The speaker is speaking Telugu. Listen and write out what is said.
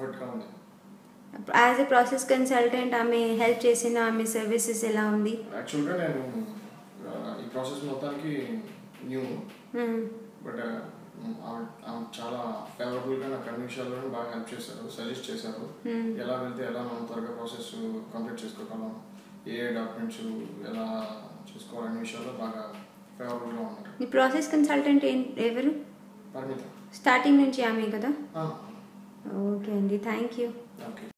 కంఫర్ట్గా ఉంది యాజ్ ఎ ప్రాసెస్ కన్సల్టెంట్ ఆమె హెల్ప్ చేసిన ఆమె సర్వీసెస్ ఎలా ఉంది యాక్చువల్గా నేను ఆ, ఈ ప్రాసెస్ మొత్తానికి న్యూ మ్మ్. బట్ ఆమె ఆమె చాలా ఫేవరబుల్గా నాకు అన్ని విషయాల్లో బాగా హెల్ప్ చేశారు సజెస్ట్ చేశారు మ్మ్. ఎలా వెళ్తే ఎలా మనం త్వరగా ప్రాసెస్ కంప్లీట్ చేసుకోగలం ఏ ఏ డాక్యుమెంట్స్ ఎలా చేసుకోవాలి అన్ని విషయాల్లో బాగా ఫేవరబుల్గా ఉన్నారు ఈ ప్రాసెస్ కన్సల్టెంట్ ఏం ఎవరు పరిమిత స్టార్టింగ్ నుంచి ఆమె కదా ఆ, ఓకే అండి థ్యాంక్ యూ ఓకే